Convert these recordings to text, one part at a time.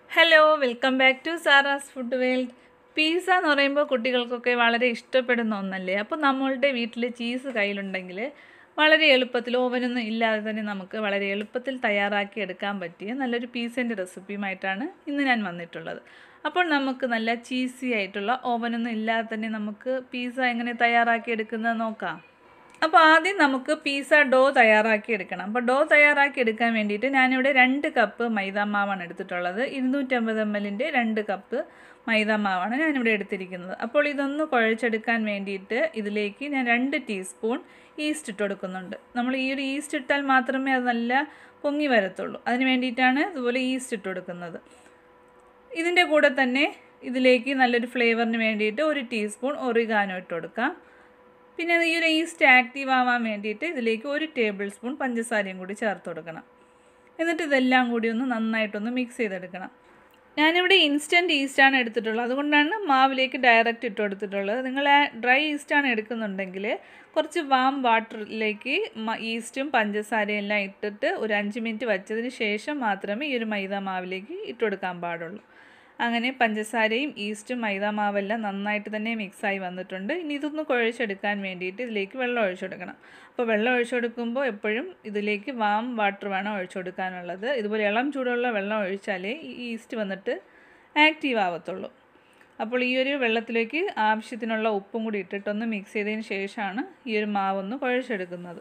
hello welcome back to Sara's food world pizza എന്ന് പറയുമ്പോൾ കുട്ടികൾക്കൊക്കെ വളരെ ഇഷ്ടപ്പെടുന്ന ഒന്നല്ലേ അപ്പോൾ നമ്മളുടെ വീട്ടിൽ ചീസ് കയ്യിലുണ്ടെങ്കിൽ വളരെ എളുപ്പത്തിൽ ഓവനൊന്നും ഇല്ലാതെ തന്നെ നമുക്ക് വളരെ എളുപ്പത്തിൽ തയ്യാറാക്കി എടുക്കാൻ പറ്റിയ നല്ലൊരു പീസേൻ്റെ റെസിപ്പിയുമായിട്ടാണ് ഇന്ന് ഞാൻ വന്നിട്ടുള്ളത് അപ്പോൾ നമുക്ക് നല്ല ചീസി ആയിട്ടുള്ള ഓവനൊന്നും ഇല്ലാതെ തന്നെ നമുക്ക് പീസ എങ്ങനെ തയ്യാറാക്കി എടുക്കുന്നത് നോക്കാം അപ്പോൾ ആദ്യം നമുക്ക് പീസ ഡോ തയ്യാറാക്കി എടുക്കണം അപ്പോൾ ഡോ തയ്യാറാക്കി എടുക്കാൻ വേണ്ടിയിട്ട് ഞാനിവിടെ രണ്ട് കപ്പ് മൈദ മാവാണ് എടുത്തിട്ടുള്ളത് ഇരുന്നൂറ്റമ്പത് എം എല്ലിൻ്റെ രണ്ട് കപ്പ് മൈദ മാവാണ് ഞാനിവിടെ എടുത്തിരിക്കുന്നത് അപ്പോൾ ഇതൊന്ന് കുഴച്ചെടുക്കാൻ വേണ്ടിയിട്ട് ഇതിലേക്ക് ഞാൻ രണ്ട് ടീസ്പൂൺ ഈസ്റ്റ് ഇട്ട് കൊടുക്കുന്നുണ്ട് നമ്മൾ ഈ ഒരു ഈസ്റ്റ് ഇട്ടാൽ മാത്രമേ അത് നല്ല പൊങ്ങി വരത്തുള്ളൂ അതിന് വേണ്ടിയിട്ടാണ് ഇതുപോലെ ഈസ്റ്റ് ഇട്ട് കൊടുക്കുന്നത് ഇതിൻ്റെ കൂടെ തന്നെ ഇതിലേക്ക് നല്ലൊരു ഫ്ലേവറിന് വേണ്ടിയിട്ട് ഒരു ടീസ്പൂൺ ഒറിഗാനോ ഇട്ട് കൊടുക്കാം പിന്നെ ഈ ഒരു ഈസ്റ്റ് ആക്റ്റീവ് ആവാൻ വേണ്ടിയിട്ട് ഇതിലേക്ക് ഒരു ടേബിൾ സ്പൂൺ പഞ്ചസാരയും കൂടി ചേർത്ത് കൊടുക്കണം എന്നിട്ട് ഇതെല്ലാം കൂടി ഒന്ന് നന്നായിട്ടൊന്ന് മിക്സ് ചെയ്തെടുക്കണം ഞാനിവിടെ ഇൻസ്റ്റൻറ്റ് ഈസ്റ്റാണ് എടുത്തിട്ടുള്ളത് അതുകൊണ്ടാണ് മാവിലേക്ക് ഡയറക്റ്റ് ഇട്ട് കൊടുത്തിട്ടുള്ളത് നിങ്ങൾ ഡ്രൈ ഈസ്റ്റാണ് എടുക്കുന്നുണ്ടെങ്കിൽ കുറച്ച് വാം വാട്ടറിലേക്ക് ഈസ്റ്റും പഞ്ചസാരയും എല്ലാം ഇട്ടിട്ട് ഒരു അഞ്ച് മിനിറ്റ് വച്ചതിന് ശേഷം മാത്രമേ ഈ ഒരു മൈദ മാവിലേക്ക് ഇട്ട് കൊടുക്കാൻ പാടുള്ളൂ അങ്ങനെ പഞ്ചസാരയും ഈസ്റ്റും മൈദ മാവെല്ലാം നന്നായിട്ട് തന്നെ മിക്സായി വന്നിട്ടുണ്ട് ഇനി ഇതൊന്ന് കുഴച്ചെടുക്കാൻ വേണ്ടിയിട്ട് ഇതിലേക്ക് വെള്ളം ഒഴിച്ചെടുക്കണം അപ്പോൾ വെള്ളം ഒഴിച്ചെടുക്കുമ്പോൾ എപ്പോഴും ഇതിലേക്ക് വാം വാട്ടർ വേണം ഒഴിച്ചെടുക്കാനുള്ളത് ഇതുപോലെ ഇളം ചൂടുള്ള വെള്ളം ഒഴിച്ചാലേ ഈ ഈസ്റ്റ് വന്നിട്ട് ആക്റ്റീവ് ആവത്തുള്ളൂ അപ്പോൾ ഈ ഒരു വെള്ളത്തിലേക്ക് ആവശ്യത്തിനുള്ള ഉപ്പും കൂടി ഇട്ടിട്ടൊന്ന് മിക്സ് ചെയ്തതിന് ശേഷമാണ് ഈ ഒരു മാവൊന്ന് കുഴച്ചെടുക്കുന്നത്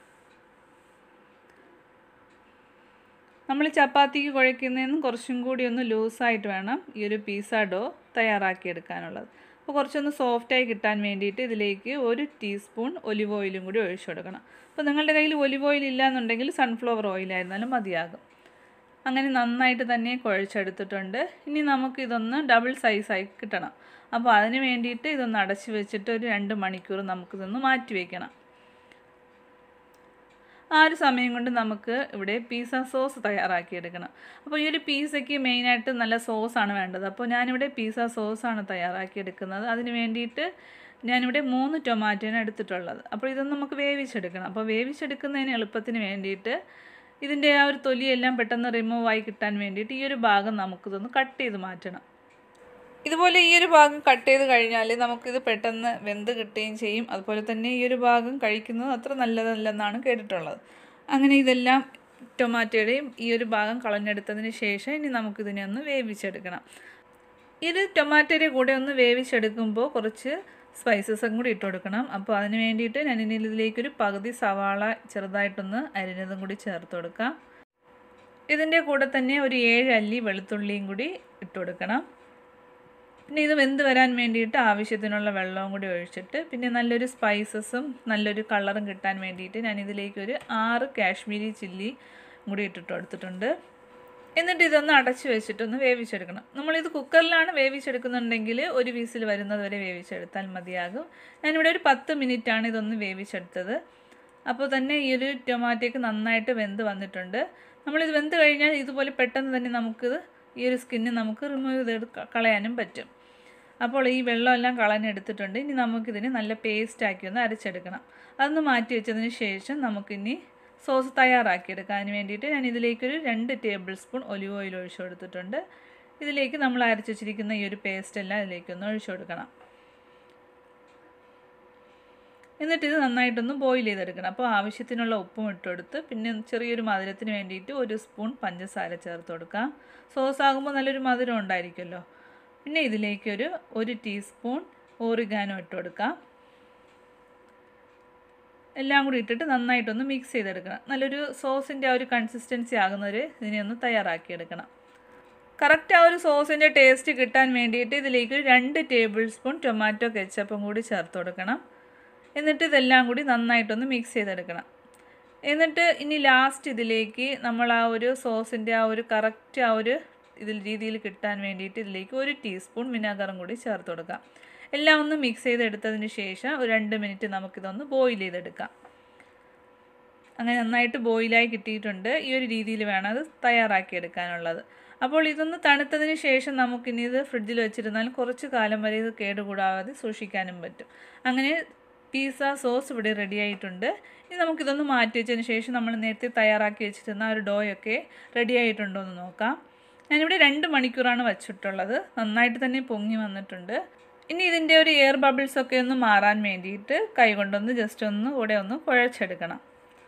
നമ്മൾ ചപ്പാത്തിക്ക് കുഴയ്ക്കുന്നതിന് കുറച്ചും കൂടി ഒന്ന് ലൂസായിട്ട് വേണം ഈ ഒരു പീസ ഡോ തയ്യാറാക്കിയെടുക്കാനുള്ളത് അപ്പോൾ കുറച്ചൊന്ന് സോഫ്റ്റായി കിട്ടാൻ വേണ്ടിയിട്ട് ഇതിലേക്ക് ഒരു ടീസ്പൂൺ ഒലിവ് ഓയിലും കൂടി ഒഴിച്ചു കൊടുക്കണം അപ്പോൾ നിങ്ങളുടെ കയ്യിൽ ഒലിവ് ഓയിൽ ഇല്ല എന്നുണ്ടെങ്കിൽ സൺഫ്ലവർ ഓയിലായിരുന്നാലും മതിയാകും അങ്ങനെ നന്നായിട്ട് തന്നെ കുഴച്ചെടുത്തിട്ടുണ്ട് ഇനി നമുക്ക് ഇതൊന്ന് ഡബിൾ സൈസായി കിട്ടണം അപ്പോൾ അതിന് വേണ്ടിയിട്ട് ഇതൊന്ന് അടച്ച് വെച്ചിട്ട് ഒരു രണ്ട് മണിക്കൂർ നമുക്കിതൊന്ന് മാറ്റി വയ്ക്കണം ആ ഒരു സമയം കൊണ്ട് നമുക്ക് ഇവിടെ പീസ സോസ് തയ്യാറാക്കിയെടുക്കണം അപ്പോൾ ഈ ഒരു പീസയ്ക്ക് മെയിനായിട്ട് നല്ല സോസാണ് വേണ്ടത് അപ്പോൾ ഞാനിവിടെ പീസ സോസാണ് തയ്യാറാക്കിയെടുക്കുന്നത് അതിന് വേണ്ടിയിട്ട് ഞാനിവിടെ മൂന്ന് ടൊമാറ്റോയാണ് എടുത്തിട്ടുള്ളത് അപ്പോൾ ഇതൊന്ന് നമുക്ക് വേവിച്ചെടുക്കണം അപ്പോൾ വേവിച്ചെടുക്കുന്നതിന് എളുപ്പത്തിന് വേണ്ടിയിട്ട് ഇതിൻ്റെ ആ ഒരു തൊലിയെല്ലാം പെട്ടെന്ന് റിമൂവ് ആയി കിട്ടാൻ വേണ്ടിയിട്ട് ഈ ഒരു ഭാഗം നമുക്കിതൊന്ന് കട്ട് ചെയ്ത് മാറ്റണം ഇതുപോലെ ഈ ഒരു ഭാഗം കട്ട് ചെയ്ത് കഴിഞ്ഞാൽ നമുക്കിത് പെട്ടെന്ന് വെന്ത് കിട്ടുകയും ചെയ്യും അതുപോലെ തന്നെ ഈ ഒരു ഭാഗം കഴിക്കുന്നത് അത്ര നല്ലതല്ലെന്നാണ് കേട്ടിട്ടുള്ളത് അങ്ങനെ ഇതെല്ലാം ടൊമാറ്റോയുടെയും ഈ ഒരു ഭാഗം കളഞ്ഞെടുത്തതിന് ശേഷം ഇനി നമുക്കിതിനെ ഒന്ന് വേവിച്ചെടുക്കണം ഇത് ടൊമാറ്റോയുടെ കൂടെ ഒന്ന് വേവിച്ചെടുക്കുമ്പോൾ കുറച്ച് സ്പൈസസും കൂടി ഇട്ട് കൊടുക്കണം അപ്പോൾ അതിന് വേണ്ടിയിട്ട് ഞാൻ ഇനി ഇതിലേക്കൊരു പകുതി സവാള ചെറുതായിട്ടൊന്ന് അരിഞ്ഞതും കൂടി ചേർത്ത് കൊടുക്കാം ഇതിൻ്റെ കൂടെ തന്നെ ഒരു ഏഴ് അല്ലി വെളുത്തുള്ളിയും കൂടി ഇട്ട് കൊടുക്കണം പിന്നെ ഇത് വെന്ത് വരാൻ വേണ്ടിയിട്ട് ആവശ്യത്തിനുള്ള വെള്ളവും കൂടി ഒഴിച്ചിട്ട് പിന്നെ നല്ലൊരു സ്പൈസസും നല്ലൊരു കളറും കിട്ടാൻ വേണ്ടിയിട്ട് ഞാൻ ഇതിലേക്ക് ഒരു ആറ് കാശ്മീരി ചില്ലി കൂടി ഇട്ടിട്ട് കൊടുത്തിട്ടുണ്ട് എന്നിട്ട് ഇതൊന്ന് അടച്ചു വെച്ചിട്ടൊന്ന് വേവിച്ചെടുക്കണം നമ്മളിത് കുക്കറിലാണ് വേവിച്ചെടുക്കുന്നുണ്ടെങ്കിൽ ഒരു വീസിൽ വരുന്നത് വരെ വേവിച്ചെടുത്താൽ മതിയാകും ഞാനിവിടെ ഒരു പത്ത് മിനിറ്റാണ് ഇതൊന്ന് വേവിച്ചെടുത്തത് അപ്പോൾ തന്നെ ഈ ഒരു ടൊമാറ്റോക്ക് നന്നായിട്ട് വെന്ത് വന്നിട്ടുണ്ട് നമ്മളിത് വെന്ത് കഴിഞ്ഞാൽ ഇതുപോലെ പെട്ടെന്ന് തന്നെ നമുക്കിത് ഈ ഒരു സ്കിന്ന് നമുക്ക് റിമൂവ് ചെയ്ത് കളയാനും പറ്റും അപ്പോൾ ഈ വെള്ളമെല്ലാം കളഞ്ഞെടുത്തിട്ടുണ്ട് ഇനി നമുക്കിതിന് നല്ല പേസ്റ്റാക്കി ഒന്ന് അരച്ചെടുക്കണം അതൊന്ന് മാറ്റി വെച്ചതിന് ശേഷം നമുക്കിനി സോസ് തയ്യാറാക്കിയെടുക്കാം അതിന് വേണ്ടിയിട്ട് ഞാൻ ഇതിലേക്കൊരു രണ്ട് ടേബിൾ സ്പൂൺ ഒലിവ് ഓയിൽ ഒഴിച്ചു കൊടുത്തിട്ടുണ്ട് ഇതിലേക്ക് നമ്മൾ അരച്ച് വെച്ചിരിക്കുന്ന ഈ ഒരു പേസ്റ്റെല്ലാം ഇതിലേക്കൊന്ന് ഒഴിച്ചു കൊടുക്കണം എന്നിട്ട് ഇത് നന്നായിട്ടൊന്ന് ബോയിൽ ചെയ്തെടുക്കണം അപ്പോൾ ആവശ്യത്തിനുള്ള ഉപ്പും ഇട്ടുകൊടുത്ത് പിന്നെ ചെറിയൊരു മധുരത്തിന് വേണ്ടിയിട്ട് ഒരു സ്പൂൺ പഞ്ചസാര ചേർത്ത് കൊടുക്കാം സോസ് ആകുമ്പോൾ നല്ലൊരു മധുരം ഉണ്ടായിരിക്കുമല്ലോ പിന്നെ ഇതിലേക്കൊരു ഒരു ടീസ്പൂൺ ഓറിഗാനോ ഇട്ട് കൊടുക്കാം എല്ലാം കൂടി ഇട്ടിട്ട് നന്നായിട്ടൊന്ന് മിക്സ് ചെയ്തെടുക്കണം നല്ലൊരു സോസിൻ്റെ ആ ഒരു കൺസിസ്റ്റൻസി ആകുന്നവരെ ഇതിനെ ഒന്ന് തയ്യാറാക്കിയെടുക്കണം കറക്റ്റ് ആ ഒരു സോസിൻ്റെ ടേസ്റ്റ് കിട്ടാൻ വേണ്ടിയിട്ട് ഇതിലേക്ക് രണ്ട് ടേബിൾ സ്പൂൺ ടൊമാറ്റോ കെച്ചപ്പും കൂടി ചേർത്ത് കൊടുക്കണം എന്നിട്ട് ഇതെല്ലാം കൂടി നന്നായിട്ടൊന്ന് മിക്സ് ചെയ്തെടുക്കണം എന്നിട്ട് ഇനി ലാസ്റ്റ് ഇതിലേക്ക് നമ്മൾ ആ ഒരു സോസിൻ്റെ ആ ഒരു കറക്റ്റ് ആ ഒരു ഇതിൽ രീതിയിൽ കിട്ടാൻ വേണ്ടിയിട്ട് ഇതിലേക്ക് ഒരു ടീസ്പൂൺ വിനാഗറും കൂടി ചേർത്ത് കൊടുക്കാം എല്ലാം ഒന്ന് മിക്സ് ചെയ്തെടുത്തതിന് ശേഷം ഒരു രണ്ട് മിനിറ്റ് നമുക്കിതൊന്ന് ബോയിൽ ചെയ്തെടുക്കാം അങ്ങനെ നന്നായിട്ട് ബോയിലായി കിട്ടിയിട്ടുണ്ട് ഈ ഒരു രീതിയിൽ വേണം അത് തയ്യാറാക്കിയെടുക്കാനുള്ളത് അപ്പോൾ ഇതൊന്ന് തണുത്തതിന് ശേഷം നമുക്കിനി ഇത് ഫ്രിഡ്ജിൽ വെച്ചിരുന്നാൽ കുറച്ച് കാലം വരെ ഇത് കേടുകൂടാതെ സൂക്ഷിക്കാനും പറ്റും അങ്ങനെ പിസ്സ സോസ് ഇവിടെ റെഡി ആയിട്ടുണ്ട് ഇനി നമുക്കിതൊന്ന് മാറ്റി വെച്ചതിന് ശേഷം നമ്മൾ നേരത്തെ തയ്യാറാക്കി വെച്ചിരുന്ന ആ ഒരു ഡോയൊക്കെ റെഡി ആയിട്ടുണ്ടോ എന്ന് നോക്കാം ഞാനിവിടെ രണ്ട് മണിക്കൂറാണ് വച്ചിട്ടുള്ളത് നന്നായിട്ട് തന്നെ പൊങ്ങി വന്നിട്ടുണ്ട് ഇനി ഇതിൻ്റെ ഒരു എയർ ബബിൾസ് ഒക്കെ ഒന്ന് മാറാൻ വേണ്ടിയിട്ട് കൈ കൊണ്ടൊന്ന് ജസ്റ്റ് ഒന്ന് കൂടെ ഒന്ന് കുഴച്ചെടുക്കണം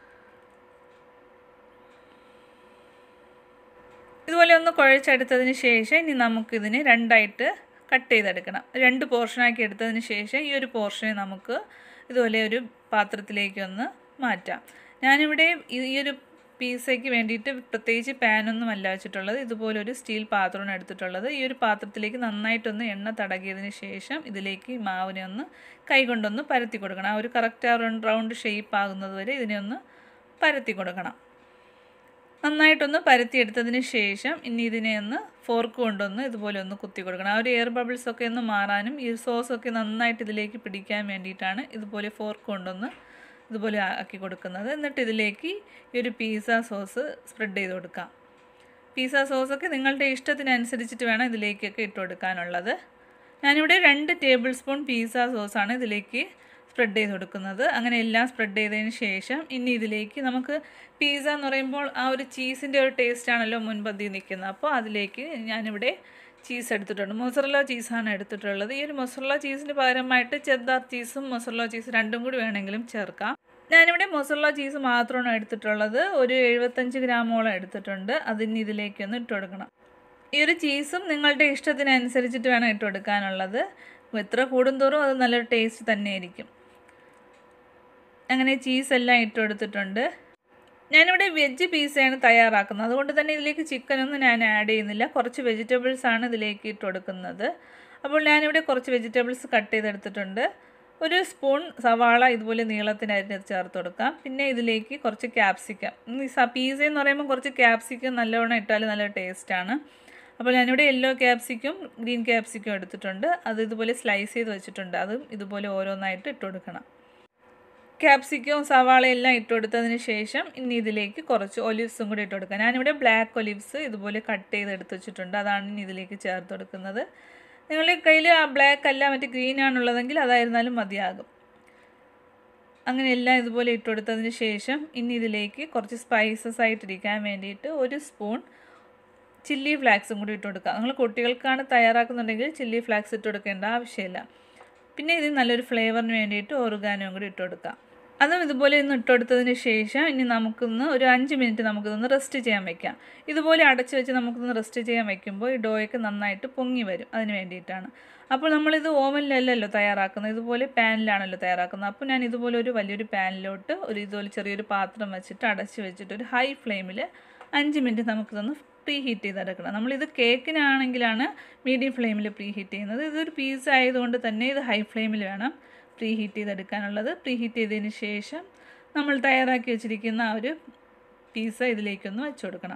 ഇതുപോലെ ഒന്ന് കുഴച്ചെടുത്തതിന് ശേഷം ഇനി നമുക്കിതിന് രണ്ടായിട്ട് കട്ട് ചെയ്തെടുക്കണം രണ്ട് പോർഷനാക്കി എടുത്തതിന് ശേഷം ഈ ഒരു പോർഷനെ നമുക്ക് ഇതുപോലെ ഒരു പാത്രത്തിലേക്ക് ഒന്ന് മാറ്റാം ഞാനിവിടെ ഈ ഒരു പീസയ്ക്ക് വേണ്ടിയിട്ട് പ്രത്യേകിച്ച് പാനൊന്നും അല്ല വെച്ചിട്ടുള്ളത് ഇതുപോലെ ഒരു സ്റ്റീൽ പാത്രമാണ് എടുത്തിട്ടുള്ളത് ഈ ഒരു പാത്രത്തിലേക്ക് നന്നായിട്ടൊന്ന് എണ്ണ തടകിയതിന് ശേഷം ഇതിലേക്ക് ഈ മാവിനെ ഒന്ന് കൈകൊണ്ടൊന്ന് പരത്തി കൊടുക്കണം ആ ഒരു കറക്റ്റ് ആ റൗണ്ട് ഷേപ്പ് ആകുന്നത് വരെ ഇതിനെ ഒന്ന് പരത്തി കൊടുക്കണം നന്നായിട്ടൊന്ന് പരത്തിയെടുത്തതിന് ശേഷം ഇനി ഇതിനെ ഒന്ന് ഫോർക്ക് കൊണ്ടൊന്ന് ഇതുപോലെ ഒന്ന് കുത്തി കൊടുക്കണം ആ ഒരു എയർ ബബിൾസ് ഒക്കെ ഒന്ന് മാറാനും ഈ സോസൊക്കെ നന്നായിട്ട് ഇതിലേക്ക് പിടിക്കാൻ വേണ്ടിയിട്ടാണ് ഇതുപോലെ ഫോർക്ക് കൊണ്ടൊന്ന് ഇതുപോലെ ആക്കി കൊടുക്കുന്നത് എന്നിട്ട് ഇതിലേക്ക് ഈ ഒരു പീസ സോസ് സ്പ്രെഡ് ചെയ്ത് കൊടുക്കാം പീസ സോസൊക്കെ നിങ്ങളുടെ ഇഷ്ടത്തിനനുസരിച്ചിട്ട് വേണം ഇതിലേക്കൊക്കെ ഇട്ട് കൊടുക്കാനുള്ളത് ഞാനിവിടെ രണ്ട് ടേബിൾ സ്പൂൺ പീസ സോസാണ് ഇതിലേക്ക് സ്പ്രെഡ് ചെയ്ത് കൊടുക്കുന്നത് അങ്ങനെ എല്ലാം സ്പ്രെഡ് ചെയ്തതിന് ശേഷം ഇനി ഇതിലേക്ക് നമുക്ക് പീസ എന്ന് പറയുമ്പോൾ ആ ഒരു ചീസിൻ്റെ ഒരു ടേസ്റ്റ് ആണല്ലോ മുൻപന്തി നിൽക്കുന്നത് അപ്പോൾ അതിലേക്ക് ഞാനിവിടെ ചീസ് എടുത്തിട്ടുണ്ട് മൊസറല്ല ചീസാണ് എടുത്തിട്ടുള്ളത് ഈ ഒരു മൊസറല്ല ചീസിന് പകരമായിട്ട് ചെദ്ദാർ ചീസും മൊസറല്ല ചീസ് രണ്ടും കൂടി വേണമെങ്കിലും ചേർക്കാം ഞാനിവിടെ മൊസറല്ല ചീസ് മാത്രമാണ് എടുത്തിട്ടുള്ളത് ഒരു എഴുപത്തഞ്ച് ഗ്രാമോളം എടുത്തിട്ടുണ്ട് അതിന് ഇതിലേക്കൊന്ന് ഇട്ട് കൊടുക്കണം ഈ ഒരു ചീസും നിങ്ങളുടെ ഇഷ്ടത്തിനനുസരിച്ചിട്ട് വേണം ഇട്ട് കൊടുക്കാനുള്ളത് എത്ര കൂടുന്തോറും അത് നല്ലൊരു ടേസ്റ്റ് തന്നെയായിരിക്കും അങ്ങനെ ചീസ് എല്ലാം ഇട്ട് കൊടുത്തിട്ടുണ്ട് ഞാനിവിടെ വെജ് പീസയാണ് തയ്യാറാക്കുന്നത് അതുകൊണ്ട് തന്നെ ഇതിലേക്ക് ചിക്കനൊന്നും ഞാൻ ആഡ് ചെയ്യുന്നില്ല കുറച്ച് വെജിറ്റബിൾസ് ആണ് ഇതിലേക്ക് ഇട്ട് കൊടുക്കുന്നത് അപ്പോൾ ഞാനിവിടെ കുറച്ച് വെജിറ്റബിൾസ് കട്ട് ചെയ്തെടുത്തിട്ടുണ്ട് ഒരു സ്പൂൺ സവാള ഇതുപോലെ നീളത്തിനരിഞ്ഞ് ചേർത്ത് കൊടുക്കാം പിന്നെ ഇതിലേക്ക് കുറച്ച് ക്യാപ്സിക്കം ഈ പീസ എന്ന് പറയുമ്പോൾ കുറച്ച് ക്യാപ്സിക്കം നല്ലവണ്ണം ഇട്ടാൽ നല്ല ടേസ്റ്റാണ് അപ്പോൾ ഞാനിവിടെ യെല്ലോ ക്യാപ്സിക്കും ഗ്രീൻ ക്യാപ്സിക്കും എടുത്തിട്ടുണ്ട് അത് ഇതുപോലെ സ്ലൈസ് ചെയ്ത് വെച്ചിട്ടുണ്ട് അതും ഇതുപോലെ ഓരോന്നായിട്ട് ഇട്ട് കൊടുക്കണം ക്യാപ്സിക്കവും സവാള എല്ലാം ഇട്ട് കൊടുത്തതിന് ശേഷം ഇനി ഇതിലേക്ക് കുറച്ച് ഒലിവ്സും കൂടി ഇട്ട് കൊടുക്കുക ഞാനിവിടെ ബ്ലാക്ക് ഒലിവ്സ് ഇതുപോലെ കട്ട് ചെയ്ത് എടുത്ത് വെച്ചിട്ടുണ്ട് അതാണ് ഇനി ഇതിലേക്ക് ചേർത്ത് കൊടുക്കുന്നത് നിങ്ങളുടെ കയ്യിൽ ആ ബ്ലാക്ക് അല്ല മറ്റേ ഗ്രീൻ ആണുള്ളതെങ്കിൽ അതായിരുന്നാലും മതിയാകും അങ്ങനെ എല്ലാം ഇതുപോലെ ഇട്ട് കൊടുത്തതിന് ശേഷം ഇനി ഇതിലേക്ക് കുറച്ച് സ്പൈസസ് ആയിട്ടിരിക്കാൻ വേണ്ടിയിട്ട് ഒരു സ്പൂൺ ചില്ലി ഫ്ലാക്സും കൂടി ഇട്ട് കൊടുക്കുക നിങ്ങൾ കുട്ടികൾക്കാണ് തയ്യാറാക്കുന്നുണ്ടെങ്കിൽ ചില്ലി ഫ്ലാക്സ് ഇട്ട് കൊടുക്കേണ്ട ആവശ്യമില്ല പിന്നെ ഇത് നല്ലൊരു ഫ്ലേവറിന് വേണ്ടിയിട്ട് ഓർഗാനോയും കൂടി ഇട്ട് കൊടുക്കാം അതും ഇതുപോലെ ഒന്ന് ഇട്ടുകൊടുത്തതിന് ശേഷം ഇനി നമുക്കൊന്ന് ഒരു അഞ്ച് മിനിറ്റ് നമുക്കിതൊന്ന് റെസ്റ്റ് ചെയ്യാൻ വെക്കാം ഇതുപോലെ അടച്ച് വെച്ച് നമുക്കൊന്ന് റെസ്റ്റ് ചെയ്യാൻ വെക്കുമ്പോൾ ഈ ഡോയൊക്കെ നന്നായിട്ട് പൊങ്ങി വരും അതിന് വേണ്ടിയിട്ടാണ് അപ്പോൾ നമ്മളിത് ഓവനിലല്ലല്ലോ തയ്യാറാക്കുന്നത് ഇതുപോലെ പാനിലാണല്ലോ തയ്യാറാക്കുന്നത് അപ്പോൾ ഞാൻ ഇതുപോലെ ഒരു വലിയൊരു പാനിലോട്ട് ഒരു ഇതുപോലെ ചെറിയൊരു പാത്രം വെച്ചിട്ട് അടച്ച് വെച്ചിട്ട് ഒരു ഹൈ ഫ്ലെയിമിൽ അഞ്ച് മിനിറ്റ് നമുക്കിതൊന്ന് പ്രീ ഹീറ്റ് ചെയ്തെടുക്കണം നമ്മളിത് കേക്കിനാണെങ്കിലാണ് മീഡിയം ഫ്ലെയിമിൽ പ്രീ ഹീറ്റ് ചെയ്യുന്നത് ഇതൊരു പീസ് ആയതുകൊണ്ട് തന്നെ ഇത് ഹൈ ഫ്ലെയിമിൽ വേണം പ്രീ ഹീറ്റ് ചെയ്തെടുക്കാനുള്ളത് പ്രീ ഹീറ്റ് ചെയ്തതിന് ശേഷം നമ്മൾ തയ്യാറാക്കി വെച്ചിരിക്കുന്ന ആ ഒരു പീസ ഇതിലേക്കൊന്ന് വെച്ച് കൊടുക്കണം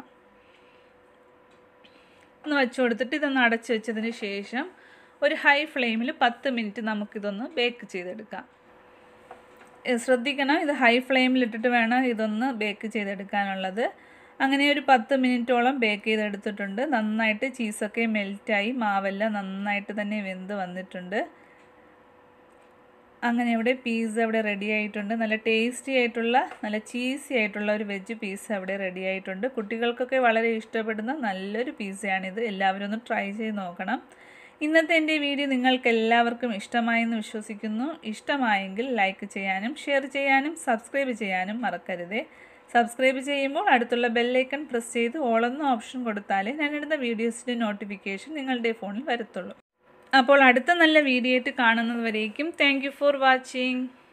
ഒന്ന് വെച്ച് കൊടുത്തിട്ട് ഇതൊന്ന് അടച്ച് വെച്ചതിന് ശേഷം ഒരു ഹൈ ഫ്ലെയിമിൽ പത്ത് മിനിറ്റ് നമുക്കിതൊന്ന് ബേക്ക് ചെയ്തെടുക്കാം ശ്രദ്ധിക്കണം ഇത് ഹൈ ഫ്ലെയിമിലിട്ടിട്ട് വേണം ഇതൊന്ന് ബേക്ക് ചെയ്തെടുക്കാനുള്ളത് അങ്ങനെ ഒരു പത്ത് മിനിറ്റോളം ബേക്ക് ചെയ്തെടുത്തിട്ടുണ്ട് നന്നായിട്ട് ചീസൊക്കെ മെൽറ്റായി മാവെല്ലാം നന്നായിട്ട് തന്നെ വെന്ത് വന്നിട്ടുണ്ട് അങ്ങനെ ഇവിടെ പീസ ഇവിടെ റെഡി ആയിട്ടുണ്ട് നല്ല ടേസ്റ്റി ആയിട്ടുള്ള നല്ല ചീസി ആയിട്ടുള്ള ഒരു വെജ് പീസ ഇവിടെ റെഡി ആയിട്ടുണ്ട് കുട്ടികൾക്കൊക്കെ വളരെ ഇഷ്ടപ്പെടുന്ന നല്ലൊരു പീസയാണിത് എല്ലാവരും ഒന്ന് ട്രൈ ചെയ്ത് നോക്കണം ഇന്നത്തെ എൻ്റെ വീഡിയോ നിങ്ങൾക്ക് എല്ലാവർക്കും ഇഷ്ടമായെന്ന് വിശ്വസിക്കുന്നു ഇഷ്ടമായെങ്കിൽ ലൈക്ക് ചെയ്യാനും ഷെയർ ചെയ്യാനും സബ്സ്ക്രൈബ് ചെയ്യാനും മറക്കരുതേ സബ്സ്ക്രൈബ് ചെയ്യുമ്പോൾ അടുത്തുള്ള ബെല്ലൈക്കൺ പ്രസ് ചെയ്ത് ഓളെന്ന ഓപ്ഷൻ കൊടുത്താലേ ഞാനിടുന്ന വീഡിയോസിൻ്റെ നോട്ടിഫിക്കേഷൻ നിങ്ങളുടെ ഫോണിൽ വരത്തുള്ളൂ അപ്പോൾ അടുത്ത നല്ല വീഡിയോ ആയിട്ട് കാണുന്നത് വരേക്കും താങ്ക് ഫോർ വാച്ചിങ്